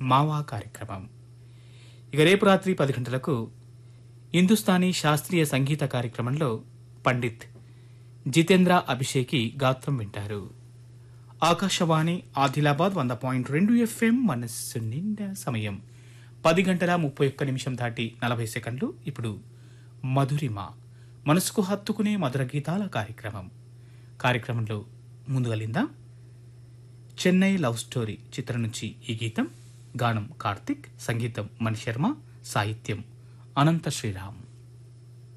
మావా కార్యక్రమం ఇక రేపు రాత్రి పది గంటలకు హిందుస్థానీ శాస్త్రీయ సంగీత కార్యక్రమంలో పండిత్ జితేంద్ర అభిషేకి గాత్రం వింటారు ఆకాశవాణి ఆదిలాబాద్ వంద పాయింట్ రెండు ఎఫ్ఎం మనస్సు నిండా సమయం పది గంటల ముప్పై ఒక్క నిమిషం దాటి నలభై సెకండ్లు ఇప్పుడు మధురిమ మనసుకు హత్తుకునే మధుర గీతాల కార్యక్రమం కార్యక్రమంలో ముందుగలిందా చెన్నై లవ్ స్టోరీ చిత్రం నుంచి ఈ గీతం గానం కార్తిక్ సంగీతం మణిశర్మ సాహిత్యం అనంత శ్రీరామ్